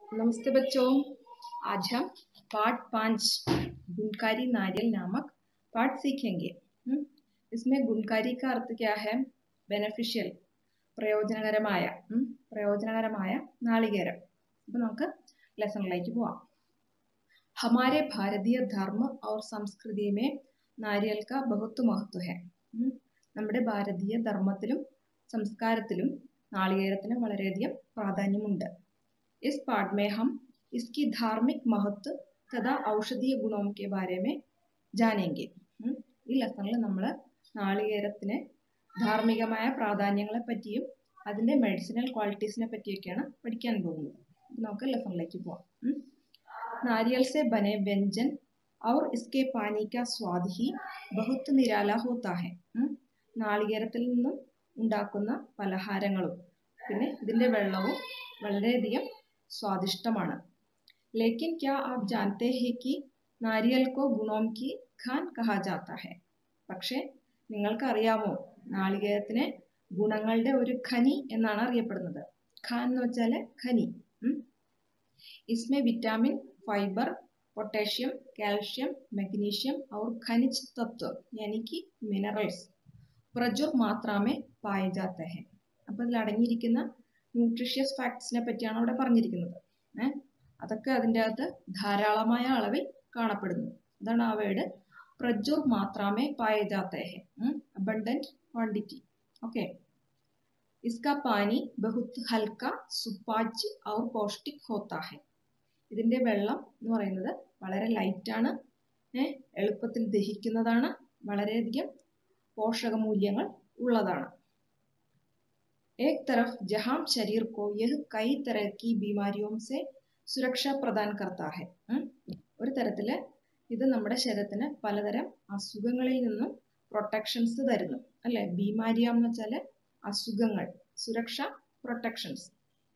नमस्ते बच्चों आज हम पाठ पाँच गुणकारी नारियल नामक पाठ सीखेंगे हम्म? इसमें गुणकारी का अर्थ क्या है ബെനഫിഷ്യൽ പ്രയോജനകരമായ ഉം, പ്രയോജനകരമായ നാളികേരം അപ്പോൾ നമുക്ക് ലെസണിലേക്ക് പോവാം हमारे भारतीय धर्म और संस्कृति में नारियल का बहुत महत्व है ഉം. നമ്മുടെ ഭാരതീയ ധർമ്മത്തിലും സംസ്കാരത്തിലും നാളികേരത്തിന് വളരെയധികം പ്രാധാന്യമുണ്ട് इस पाठ में हम इसकी धार्मिक महत्व तथा औषधीय गुणों के बारे में जानेंगे ഉം. ഈ ലെസണിൽ നമ്മൾ നാളികേരത്തിന് ധാർമ്മികമായ പ്രാധാന്യങ്ങളെ പറ്റിയും അതിൻ്റെ മെഡിസിനൽ ക്വാളിറ്റീസിനെ പറ്റിയൊക്കെയാണ് പഠിക്കാൻ പോകുന്നത് അപ്പോൾ നമുക്ക് ലെസണിലേക്ക് പോവാം ഉം. नारियल से बने व्यंजन और इसके पानी का स्वाद ही बहुत निराला होता है ഉം. നാളികേരത്തിൽ നിന്നും ഉണ്ടാക്കുന്ന പലഹാരങ്ങളും പിന്നെ ഇതിൻ്റെ വെള്ളവും വളരെയധികം സ്വാദിഷ്ടമാണ് लेकिन क्या आप जानते हैं कि नारियल को गुणों की खान कहा जाता है പക്ഷേ നിങ്ങൾക്കറിയാമോ നാളികേരത്തിനെ ഗുണങ്ങളുടെ ഒരു ഖനി എന്നാണ് അറിയപ്പെടുന്നത് ഖാൻ എന്ന് വെച്ചാൽ ഖനി ഉം. इसमें vitamin fibre potassium calcium magnesium और खनिज तत्व यानी कि मिनറൽസ് പ്രചുർ മാത്രമേ പായ ജാത്ത ഹെ അപ്പോൾ ഇതിൽ അടങ്ങിയിരിക്കുന്ന ന്യൂട്രീഷ്യസ് ഫാക്ട്സിനെ പറ്റിയാണ് അവിടെ പറഞ്ഞിരിക്കുന്നത് ഏഹ് അതൊക്കെ അതിൻ്റെ അകത്ത് ധാരാളമായ അളവിൽ കാണപ്പെടുന്നു അതാണ് ആ വേർഡ് പ്രചുർ മാത്രമേ പായ ജാത്ത ഹെ അബണ്ടൻറ്റ് ക്വാണ്ടിറ്റി ഓക്കെ इसका पानी बहुत हल्का सुपाച്ച് और पौष्टिक होता है ഇതിൻ്റെ വെള്ളം എന്ന് പറയുന്നത് വളരെ ലൈറ്റാണ് എളുപ്പത്തിൽ ദഹിക്കുന്നതാണ് വളരെയധികം പോഷകമൂല്യങ്ങൾ ഉള്ളതാണ് एक तरफ जहां शरीर को यह कई तरह की बीमारियों से സുരക്ഷ പ്രദാൻ करता है ഉം. ഒരു തരത്തിൽ ഇത് നമ്മുടെ ശരീരത്തിന് പലതരം അസുഖങ്ങളിൽ നിന്നും പ്രൊട്ടക്ഷൻസ് തരുന്നു അല്ലെ ബീമാരിയ എന്ന് വെച്ചാൽ അസുഖങ്ങൾ സുരക്ഷ പ്രൊട്ടക്ഷൻസ്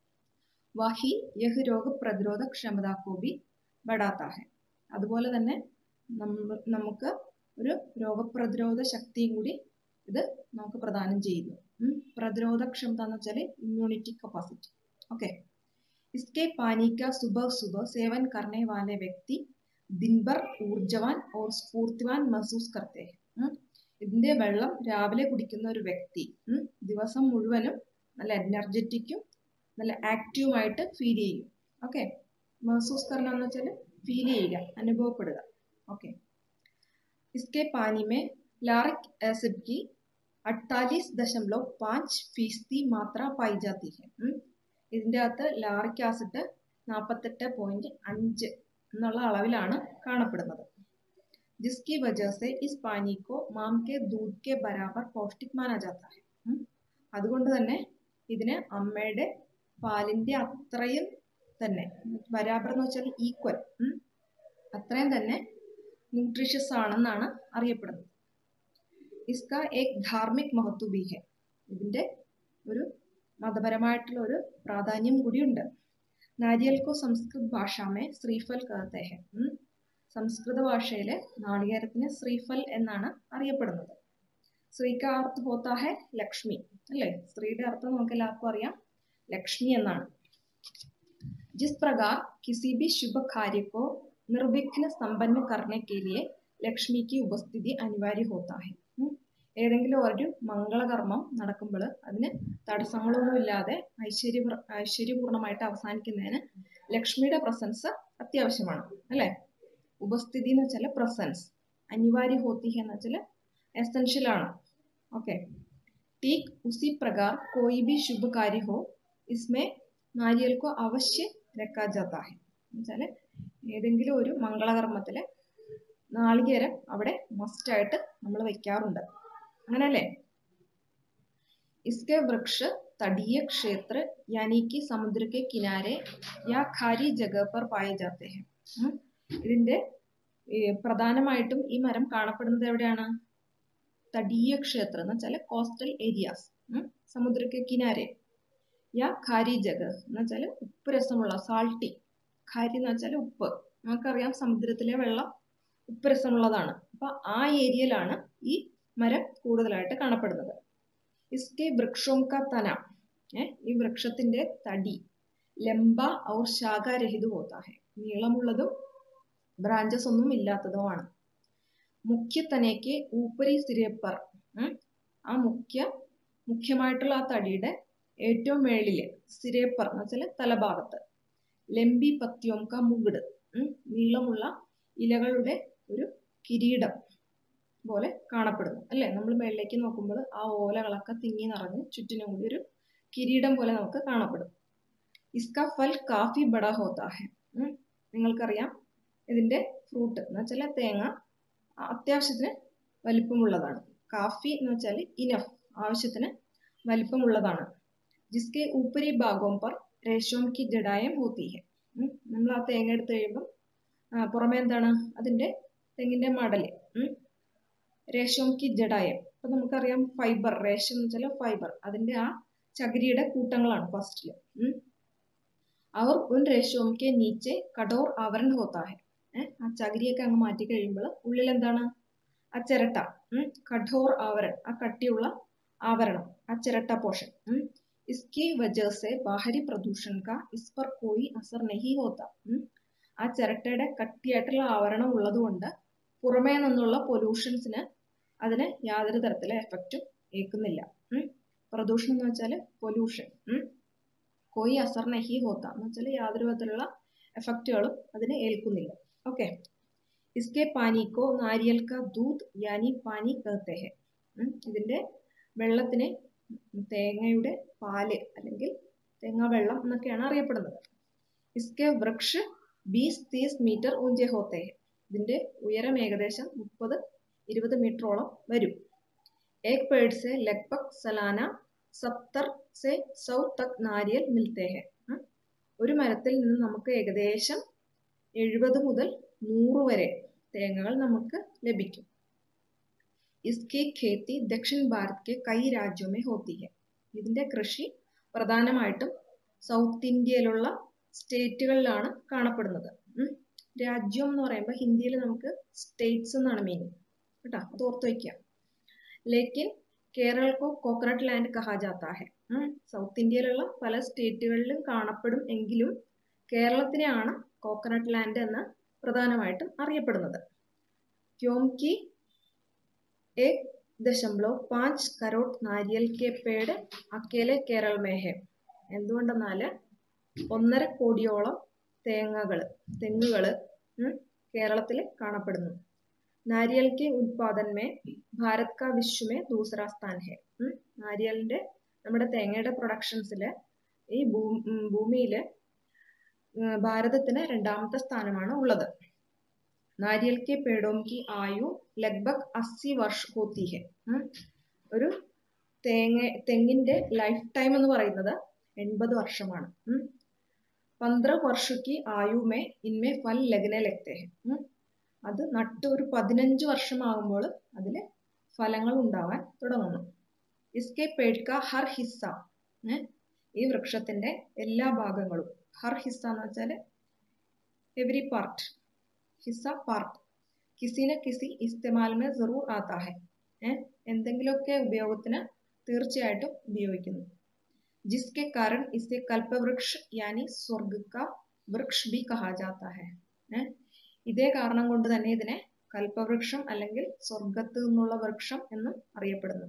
വഹി യഹ് രോഗപ്രതിരോധ ക്ഷമത കോബി ബടാത്ത ഹെ അതുപോലെ തന്നെ നമ്മ നമുക്ക് ഒരു രോഗപ്രതിരോധ ശക്തിയും കൂടി ഇത് നമുക്ക് പ്രദാനം ചെയ്യുന്നു ഉം. പ്രതിരോധ ക്ഷമത എന്ന് വെച്ചാൽ ഇമ്മ്യൂണിറ്റി കപ്പാസിറ്റി ഓക്കെ इसके पानी का सुबह सुबह सेवन करने वाले व्यक्ति दिन भर ഊർജവാൻ और സ്ഫൂർത്തിവാൻ महसूस करते हैं ഉം. ഇതിന്റെ വെള്ളം രാവിലെ കുടിക്കുന്ന ഒരു വ്യക്തി ഉം, ദിവസം മുഴുവനും നല്ല എനർജറ്റിക്കും നല്ല ആക്റ്റീവുമായിട്ട് ഫീൽ ചെയ്യും ഓക്കെ മഹസൂസ് കരണം എന്ന് വെച്ചാൽ ഫീൽ ചെയ്യുക അനുഭവപ്പെടുക ഓക്കെ इसके पानी में लारिक एसिड की 48 दशमलव पाँच फीसदी मात्रा पाई जाती है ഉം. ഇതിൻ്റെ അകത്ത് ലാറിക് ആസിഡ് നാൽപ്പത്തെട്ട് പോയിന്റ് അഞ്ച് എന്നുള്ള അളവിലാണ് കാണപ്പെടുന്നത് जिसकी वजह से इस पानी को माम के दूध के बराबर पौष्टिक माना जाता है ഉം. അതുകൊണ്ട് തന്നെ ഇതിന് അമ്മയുടെ പാലിൻ്റെ അത്രയും തന്നെ ബരാബർ എന്ന് വെച്ചാൽ ഈക്വൽ അത്രയും തന്നെ ന്യൂട്രീഷ്യസ് ആണെന്നാണ് അറിയപ്പെടുന്നത് ഇസ്ക ഏക് ധാർമ്മിക് മഹത്വ ബി ഹെ ഇതിൻ്റെ ഒരു മതപരമായിട്ടുള്ള ഒരു പ്രാധാന്യം കൂടിയുണ്ട് നാരിയൽ കോ സംസ്കൃത് ഭാഷാമേ ശ്രീഫൽ കഹത്തെ ഹെ ഉം. സംസ്കൃത ഭാഷയിലെ നാളികേരത്തിന് ശ്രീഫൽ എന്നാണ് അറിയപ്പെടുന്നത് ശ്രീക അർത്ഥ ഹോത്താ ഹെ ലക്ഷ്മി അല്ലേ സ്ത്രീയുടെ അർത്ഥം നമുക്ക് എല്ലാവർക്കും അറിയാം ലക്ഷ്മി എന്നാണ് जिस प्रकार किसी भी शुभ कार्य को निर्विघ्न संपन्न करने के लिए ലക്ഷ്മി की ഉപസ്ഥിതി അനിവാര്യ होता है ഉം. ഏതെങ്കിലും ഒരു മംഗളകർമ്മം നടക്കുമ്പോൾ അതിന് തടസ്സങ്ങളൊന്നുമില്ലാതെ ഐശ്വര്യ ഐശ്വര്യപൂർണ്ണമായിട്ട് അവസാനിക്കുന്നതിന് ലക്ഷ്മിയുടെ പ്രസൻസ് അത്യാവശ്യമാണ് അല്ലേ ഉപസ്ഥിതി എന്ന് വെച്ചാൽ പ്രസൻസ് അനിവാര്യ ഹോത്തി എന്ന് വെച്ചാൽ എസെൻഷ്യൽ ആണ് ഓക്കെ ठीक उसी प्रकार कोई भी शुभ कार्य हो इसमें നാരിയൽ കോ അവശ്യ രക്കാ ജാത്താ ഹെ എന്നുവെച്ചാൽ ഏതെങ്കിലും ഒരു മംഗളകർമ്മത്തിൽ നാളികേരം അവിടെ മസ്റ്റായിട്ട് നമ്മൾ വെക്കാറുണ്ട് അങ്ങനല്ലേ इसके वृक्ष तटीय क्षेत्र यानी कि समुद्र के किनारे या खारी जगह पर पाए जाते हैं ഉം. ഇതിന്റെ ഈ, പ്രധാനമായിട്ടും ഈ മരം കാണപ്പെടുന്നത് എവിടെയാണ് തടീയ ക്ഷേത്രം എന്ന് വെച്ചാൽ കോസ്റ്റൽ ഏരിയാസ് സമുദ്രക്ക് കിനാരെ യാ ഖാരി ജഗ എന്ന് വെച്ചാൽ ഉപ്പ് രസമുള്ള സാൾട്ടി ഖാരി എന്ന് വെച്ചാൽ ഉപ്പ് നമുക്കറിയാം സമുദ്രത്തിലെ വെള്ളം ഉപ്പ് രസമുള്ളതാണ് അപ്പൊ ആ ഏരിയയിലാണ് ഈ മരം കൂടുതലായിട്ട് കാണപ്പെടുന്നത് ഇസ്കെ വൃക്ഷോം ക തന ഏ ഈ വൃക്ഷത്തിന്റെ തടി ലംബ ഔർ ശാഖാരഹിത ഹോത്താ ഹെ നീളമുള്ളതും ബ്രാഞ്ചസ് ഒന്നും ഇല്ലാത്തതുമാണ് മുഖ്യ തനയ്ക്ക് ഊപ്പരി സിരപ്പർ ആ മുഖ്യ മുഖ്യമായിട്ടുള്ള ആ തടിയുടെ ഏറ്റവും മേളില് സിരേപ്പർ എന്ന് വെച്ചാൽ തലഭാഗത്ത് ലംബി പത്യോം ക മുകിട് നീളമുള്ള ഇലകളുടെ ഒരു കിരീടം പോലെ കാണപ്പെടുന്നു അല്ലേ നമ്മൾ മേളിലേക്ക് നോക്കുമ്പോൾ ആ ഓലകളൊക്കെ തിങ്ങി നിറഞ്ഞ് ചുറ്റിനും കൂടി ഒരു കിരീടം പോലെ നമുക്ക് കാണപ്പെടും ഇസ്ക ഫൽ കാഫി ബഡ ഹോത്താ ഹെ നിങ്ങൾക്കറിയാം ഇതിന്റെ ഫ്രൂട്ട് എന്ന് വെച്ചാൽ തേങ്ങ അത്യാവശ്യത്തിന് വലിപ്പമുള്ളതാണ് കാഫി എന്ന് വെച്ചാൽ ഇനഫ് ആവശ്യത്തിന് വലിപ്പമുള്ളതാണ് ജിസ്കെ ഊപ്പരി ഭാഗവും പർ രേഷോം കി ജഡായം ഹോത്തി ഹെ നമ്മൾ ആ തേങ്ങ എടുത്ത് കഴിയുമ്പം പുറമെ എന്താണ് അതിന്റെ തെങ്ങിന്റെ മടല് രേഷോം കി ജഡായം അപ്പൊ നമുക്കറിയാം ഫൈബർ റേഷം എന്ന് വെച്ചാൽ ഫൈബർ അതിന്റെ ആ ചകിരിയുടെ കൂട്ടങ്ങളാണ് ഫസ്റ്റില് അവർ ഉൻ രേഷോം കെ നീച്ചെ കടോർ ആവരൺ ഹോത്താ ഹെ ആ ചകിരിയൊക്കെ അങ്ങ് മാറ്റി കഴിയുമ്പോൾ ഉള്ളിൽ എന്താണ് ആ ചിരട്ട കഠോർ ആവരൺ ആ കട്ടിയുള്ള ആവരണം ആ ചിരട്ട പോഷൻ इसकी वजह से बाहरी प्रदूषण का इस पर कोई असर नहीं होता ആ ചിരട്ടയുടെ കട്ടിയായിട്ടുള്ള ആവരണം ഉള്ളതുകൊണ്ട് പുറമേ നിന്നുള്ള പൊല്യൂഷൻസിന് അതിന് യാതൊരു തരത്തിലെ എഫക്റ്റും ഏൽക്കുന്നില്ല പ്രദൂഷണം എന്ന് വെച്ചാൽ പൊല്യൂഷൻ കോയി അസർ നഹി ഹോത്ത എന്ന് വെച്ചാൽ യാതൊരു വിധത്തിലുള്ള എഫക്റ്റുകളും അതിന് ഏൽക്കുന്നില്ല ഓക്കെ ഇസ്കെ പാനിക്കോ നാരിയൽ ക ദൂത് യാനി പാനി കഹത്തെ ഹെ ഇതിന്റെ വെള്ളത്തിനെ തേങ്ങയുടെ പാല് അല്ലെങ്കിൽ തേങ്ങ വെള്ളം എന്നൊക്കെയാണ് അറിയപ്പെടുന്നത് ഇസ്കെ വൃക്ഷ ബീസ് തീസ് മീറ്റർ ഊഞ്ചെ ഹോത്തെ ഹെ ഇതിന്റെ ഉയരം ഏകദേശം മുപ്പത് ഇരുപത് മീറ്ററോളം വരും ഏക് പേഡ് സെ ലഗ്ഭഗ് സലാന സപ്തർ സെ സൗ തക് നാരിയൽ മിൽത്തെ ഹെ ഒരു മരത്തിൽ നിന്ന് നമുക്ക് ഏകദേശം എഴുപത് മുതൽ നൂറ് വരെ തേങ്ങകൾ നമുക്ക് ലഭിക്കും इसकी खेती ദക്ഷിൺ ഭാരത് കെ കൈ രാജ്യമേ ഹോത്തി ഹെ ഇതിന്റെ കൃഷി പ്രധാനമായിട്ടും സൗത്ത് ഇന്ത്യയിലുള്ള സ്റ്റേറ്റുകളിലാണ് കാണപ്പെടുന്നത് രാജ്യം എന്ന് പറയുമ്പോൾ ഹിന്ദിയിൽ നമുക്ക് സ്റ്റേറ്റ്സ് എന്നാണ് മീനിങ് കേട്ടോ അത് ഓർത്ത് വയ്ക്കുക ലേക്കിൻ കേരളക്കോ കോക്കനട്ട് ലാൻഡ് കഹാ ജാത്താ ഹെ സൗത്ത് ഇന്ത്യയിലുള്ള പല സ്റ്റേറ്റുകളിലും കാണപ്പെടും എങ്കിലും കേരളത്തിനെയാണ് കോക്കനട്ട് ലാൻഡ് എന്ന് പ്രധാനമായിട്ടും അറിയപ്പെടുന്നത് ക്യോംകി एक ദശംബ്ലവ് പാഞ്ച് കരോട്ട് നാരിയൽ കെ പേട് അക്കേലെ കേരൾ മേഹെ എന്തുകൊണ്ടെന്നാൽ ഒന്നര കോടിയോളം തേങ്ങകൾ തെങ്ങുകൾ കേരളത്തിൽ കാണപ്പെടുന്നു നാരിയൽ കെ ഉൽപാദൻ മേ ഭാരത് കാ വിശ്വമേ ദൂസറാ സ്ഥാൻ ഹെ നാരിയലിന്റെ നമ്മുടെ തേങ്ങയുടെ പ്രൊഡക്ഷൻസിൽ ഈ ഭൂ ഭൂമിയിൽ ഭാരതത്തിന് രണ്ടാമത്തെ സ്ഥാനമാണ് ഉള്ളത് നാരിയൽ കെ പേടോം കി ആയു ലഗ്ഭഗ് അസി വർഷ ഹോത്തി ഹെ ഒരു തേങ്ങ തെങ്ങിന്റെ ലൈഫ് ടൈം എന്ന് പറയുന്നത് എൺപത് വർഷമാണ് പന്ത്ര വർഷക്ക് ആയുമേ ഇൻമേ ഫൽ ലഗ്നെ ലഗ്തേ ഹെ അത് നട്ട് ഒരു പതിനഞ്ച് വർഷമാകുമ്പോൾ അതിൽ ഫലങ്ങൾ ഉണ്ടാവാൻ തുടങ്ങുന്നു ഇസ്കെ പേഡ്ക ഹർ ഹിസ്സ ഈ വൃക്ഷത്തിന്റെ എല്ലാ ഭാഗങ്ങളും ഹർ ഹിസ്സ എന്ന് വെച്ചാൽ എവറി പാർട്ട് ഹിസ്സ പാർട്ട് കിസിനെ കിസി ഇസ്തമാൽമേ ജറൂർ ആത്താ ഹെ എന്തെങ്കിലുമൊക്കെ ഉപയോഗത്തിന് തീർച്ചയായിട്ടും ഉപയോഗിക്കുന്നു ജിസ്കെ കാരണം ഇസെ കൽപ്പവൃക്ഷ യാനി സ്വർഗ ക വൃക്ഷ ബി കഹാ ജാത്താ ഹെ ഇതേ കാരണം കൊണ്ട് തന്നെ ഇതിനെ കൽപ്പവൃക്ഷം അല്ലെങ്കിൽ സ്വർഗത്ത് നിന്നുള്ള വൃക്ഷം എന്നും അറിയപ്പെടുന്നു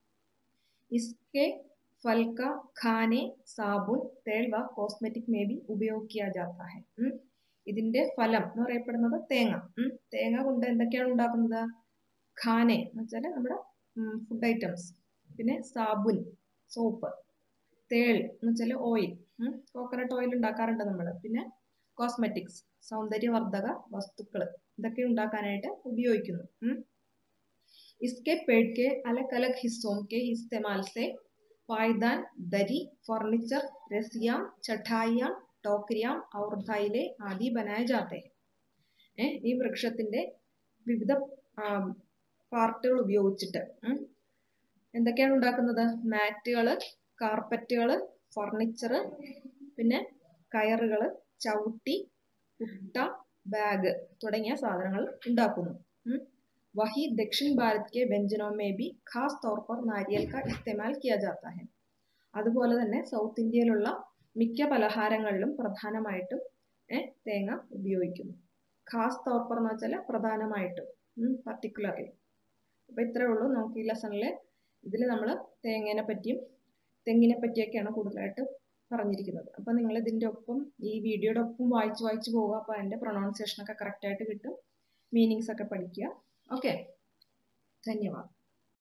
ഇസ്കെ ഫൽക്ക ഖാനെ സാബുൻ തേൾ വ കോസ്മെറ്റിക് മേ ബി ഉപयोग किया जाता है ഇതിന്റെ ഫലം എന്ന് പറയപ്പെടുന്നത് തേങ്ങ തേങ്ങ കൊണ്ട് എന്തൊക്കെയാണ് ഉണ്ടാക്കുന്നത് ഖാനെ എന്ന് വെച്ചാൽ നമ്മുടെ ഫുഡ് ഐറ്റംസ് പിന്നെ സാബുൻ സോപ്പ് തേൾ എന്ന് വെച്ചാൽ ഓയിൽ കോക്കനട്ട് ഓയിൽ ഉണ്ടാക്കാറുണ്ട് നമ്മൾ പിന്നെ കോസ്മെറ്റിക്സ് സൗന്ദര്യവർദ്ധക വസ്തുക്കൾ ഇതൊക്കെ ഉണ്ടാക്കാനായിട്ട് ഉപയോഗിക്കുന്നു इसके पेड़ के अलग अलग हिस्सों के इस्तेमाल से पायदान दरी फर्नीचर रसियां चटाइयां ടോക്രിയാം ഔർ തൈലെ ആദി ബനായ ജാത്തെ ഈ വൃക്ഷത്തിന്റെ വിവിധ പാർട്ടുകൾ ഉപയോഗിച്ചിട്ട് എന്തൊക്കെയാണ് ഉണ്ടാക്കുന്നത് മാറ്റുകൾ കാർപ്പറ്റുകൾ ഫർണിച്ചർ പിന്നെ കയറുകൾ ചവിട്ടി കുട്ട ബാഗ് തുടങ്ങിയ സാധനങ്ങൾ ഉണ്ടാക്കുന്നു वही दक्षिण भारत के व्यंजनों में भी खास तौर पर नारियल का इस्तेमाल किया जाता है അതുപോലെ തന്നെ സൗത്ത് ഇന്ത്യയിലുള്ള മിക്ക പലഹാരങ്ങളിലും പ്രധാനമായിട്ടും തേങ്ങ ഉപയോഗിക്കുന്നു ഖാസ് തോപ്പർ എന്ന് വെച്ചാൽ പ്രധാനമായിട്ടും പർട്ടിക്കുലർലി അപ്പോൾ ഇത്രയേ ഉള്ളൂ നമുക്ക് ഈ ലെസണിൽ ഇതിൽ നമ്മൾ തേങ്ങേനെ പറ്റിയും തെങ്ങിനെ പറ്റിയൊക്കെയാണ് കൂടുതലായിട്ട് പറഞ്ഞിരിക്കുന്നത് അപ്പോൾ നിങ്ങൾ ഇതിൻ്റെ ഒപ്പം ഈ വീഡിയോയുടെ ഒപ്പം വായിച്ച് വായിച്ച് പോവുക അപ്പോൾ അതിൻ്റെ പ്രൊണൗൺസിയേഷനൊക്കെ കറക്റ്റായിട്ട് കിട്ടും മീനിങ്സ് ഒക്കെ പഠിക്കുക ഓക്കെ ധന്യവാദം